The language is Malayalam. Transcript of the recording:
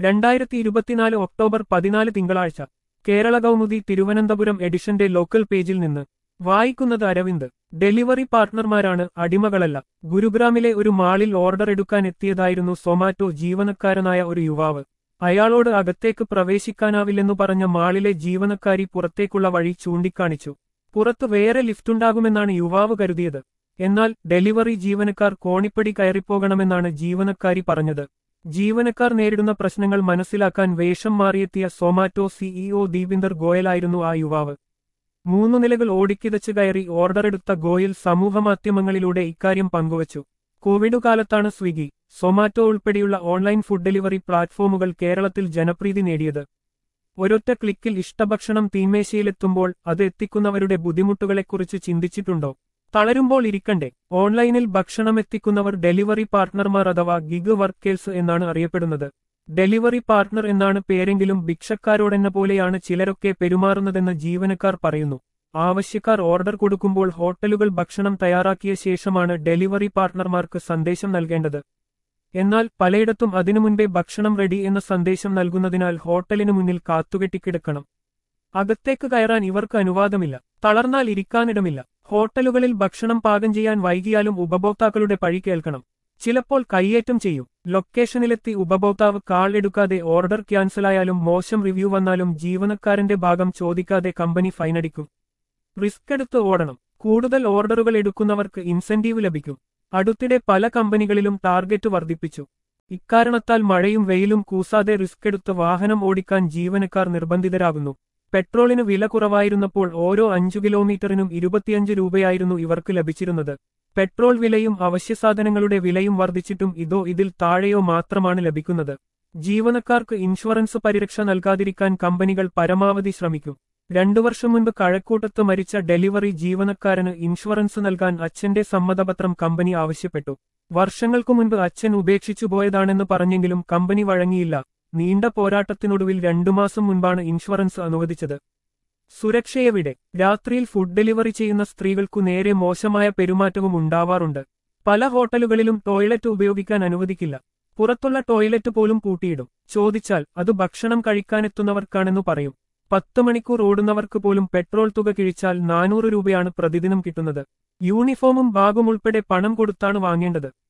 രണ്ടായിരത്തി ഇരുപത്തിനാല് ഒക്ടോബർ പതിനാല് തിങ്കളാഴ്ച കേരള കൗമുദി തിരുവനന്തപുരം എഡിഷന്റെ ലോക്കൽ പേജിൽ നിന്ന് വായിക്കുന്നത് അരവിന്ദ് ഡെലിവറി പാർട്ട്ണർമാരാണ് അടിമകളല്ല ഗുരുഗ്രാമിലെ ഒരു മാളിൽ ഓർഡർ എടുക്കാൻ എത്തിയതായിരുന്നു സൊമാറ്റോ ജീവനക്കാരനായ ഒരു യുവാവ് അയാളോട് അകത്തേക്ക് പ്രവേശിക്കാനാവില്ലെന്നു പറഞ്ഞ മാളിലെ ജീവനക്കാരി പുറത്തേക്കുള്ള വഴി ചൂണ്ടിക്കാണിച്ചു പുറത്ത് വേറെ ലിഫ്റ്റുണ്ടാകുമെന്നാണ് യുവാവ് കരുതിയത് എന്നാൽ ഡെലിവറി ജീവനക്കാർ കോണിപ്പടി കയറിപ്പോകണമെന്നാണ് ജീവനക്കാരി പറഞ്ഞത് ജീവനക്കാർ നേരിടുന്ന പ്രശ്നങ്ങൾ മനസ്സിലാക്കാൻ വേഷം മാറിയെത്തിയ സൊമാറ്റോ സിഇഒ ദീപിന്ദർ ഗോയലായിരുന്നു ആ യുവാവ് മൂന്നു നിലകൾ ഓടിക്കിതച്ച് കയറി ഓർഡറെടുത്ത ഗോയൽ സമൂഹമാധ്യമങ്ങളിലൂടെ ഇക്കാര്യം പങ്കുവച്ചു കോവിഡ് കാലത്താണ് സ്വിഗ്ഗി സൊമാറ്റോ ഉൾപ്പെടെയുള്ള ഓൺലൈൻ ഫുഡ് ഡെലിവറി പ്ലാറ്റ്ഫോമുകൾ കേരളത്തിൽ ജനപ്രീതി നേടിയത് ഒരൊറ്റ ക്ലിക്കിൽ ഇഷ്ടഭക്ഷണം തീന്മേശയിലെത്തുമ്പോൾ അത് എത്തിക്കുന്നവരുടെ ബുദ്ധിമുട്ടുകളെക്കുറിച്ച് ചിന്തിച്ചിട്ടുണ്ടോ തളരുമ്പോൾ ഇരിക്കണ്ടേ ഓൺലൈനിൽ ഭക്ഷണം എത്തിക്കുന്നവർ ഡെലിവറി പാർട്ട്ണർമാർ അഥവാ ഗിഗ് വർക്കേഴ്സ് എന്നാണ് അറിയപ്പെടുന്നത് ഡെലിവറി പാർട്ട്ണർ എന്നാണ് പേരെങ്കിലും ഭിക്ഷക്കാരോടെന്ന പോലെയാണ് ചിലരൊക്കെ പെരുമാറുന്നതെന്ന് ജീവനക്കാർ പറയുന്നു ആവശ്യക്കാർ ഓർഡർ കൊടുക്കുമ്പോൾ ഹോട്ടലുകൾ ഭക്ഷണം തയ്യാറാക്കിയ ശേഷമാണ് ഡെലിവറി പാർട്ട്ണർമാർക്ക് സന്ദേശം നൽകേണ്ടത് എന്നാൽ പലയിടത്തും അതിനു മുൻപേ ഭക്ഷണം റെഡി എന്ന സന്ദേശം നൽകുന്നതിനാൽ ഹോട്ടലിനു മുന്നിൽ കാത്തുകെട്ടിക്കിടക്കണം അകത്തേക്ക് കയറാൻ ഇവർക്ക് അനുവാദമില്ല തളർന്നാൽ ഇരിക്കാനിടമില്ല ഹോട്ടലുകളിൽ ഭക്ഷണം പാകം ചെയ്യാൻ വൈകിയാലും ഉപഭോക്താക്കളുടെ പഴി കേൾക്കണം ചിലപ്പോൾ കയ്യേറ്റം ചെയ്യും ലൊക്കേഷനിലെത്തി ഉപഭോക്താവ് കാൾ എടുക്കാതെ ഓർഡർ ക്യാൻസലായാലും മോശം റിവ്യൂ വന്നാലും ജീവനക്കാരന്റെ ഭാഗം ചോദിക്കാതെ കമ്പനി ഫൈനടിക്കും റിസ്ക് എടുത്ത് ഓടണം കൂടുതൽ ഓർഡറുകൾ എടുക്കുന്നവർക്ക് ഇൻസെന്റീവ് ലഭിക്കും അടുത്തിടെ പല കമ്പനികളിലും ടാർഗറ്റ് വർദ്ധിപ്പിച്ചു ഇക്കാരണത്താൽ മഴയും വെയിലും കൂസാതെ റിസ്ക് എടുത്ത് വാഹനം ഓടിക്കാൻ ജീവനക്കാർ നിർബന്ധിതരാകുന്നു പെട്രോളിന് വില കുറവായിരുന്നപ്പോൾ ഓരോ അഞ്ചു കിലോമീറ്ററിനും ഇരുപത്തിയഞ്ച് രൂപയായിരുന്നു ഇവർക്ക് ലഭിച്ചിരുന്നത് പെട്രോൾ വിലയും അവശ്യസാധനങ്ങളുടെ വിലയും വർദ്ധിച്ചിട്ടും ഇതോ ഇതിൽ താഴെയോ മാത്രമാണ് ലഭിക്കുന്നത് ജീവനക്കാർക്ക് ഇൻഷുറൻസ് പരിരക്ഷ നൽകാതിരിക്കാൻ കമ്പനികൾ പരമാവധി ശ്രമിക്കും രണ്ടു വർഷം മുൻപ് കഴക്കൂട്ടത്ത് മരിച്ച ഡെലിവറി ജീവനക്കാരന് ഇൻഷുറൻസ് നൽകാൻ അച്ഛന്റെ സമ്മതപത്രം കമ്പനി ആവശ്യപ്പെട്ടു വർഷങ്ങൾക്കു മുൻപ് അച്ഛൻ ഉപേക്ഷിച്ചു പോയതാണെന്ന് പറഞ്ഞെങ്കിലും കമ്പനി വഴങ്ങിയില്ല നീണ്ട പോരാട്ടത്തിനൊടുവിൽ രണ്ടു മാസം മുൻപാണ് ഇൻഷുറൻസ് അനുവദിച്ചത് സുരക്ഷയെവിടെ രാത്രിയിൽ ഫുഡ് ഡെലിവറി ചെയ്യുന്ന സ്ത്രീകൾക്കു നേരെ മോശമായ പെരുമാറ്റവും ഉണ്ടാവാറുണ്ട് പല ഹോട്ടലുകളിലും ടോയ്ലറ്റ് ഉപയോഗിക്കാൻ അനുവദിക്കില്ല പുറത്തുള്ള ടോയ്ലറ്റ് പോലും പൂട്ടിയിടും ചോദിച്ചാൽ അത് ഭക്ഷണം കഴിക്കാനെത്തുന്നവർക്കാണെന്നു പറയും പത്ത് മണിക്കൂർ ഓടുന്നവർക്ക് പോലും പെട്രോൾ തുക കിഴിച്ചാൽ നാനൂറ് രൂപയാണ് പ്രതിദിനം കിട്ടുന്നത് യൂണിഫോമും ബാഗും ഉൾപ്പെടെ പണം കൊടുത്താണ് വാങ്ങേണ്ടത്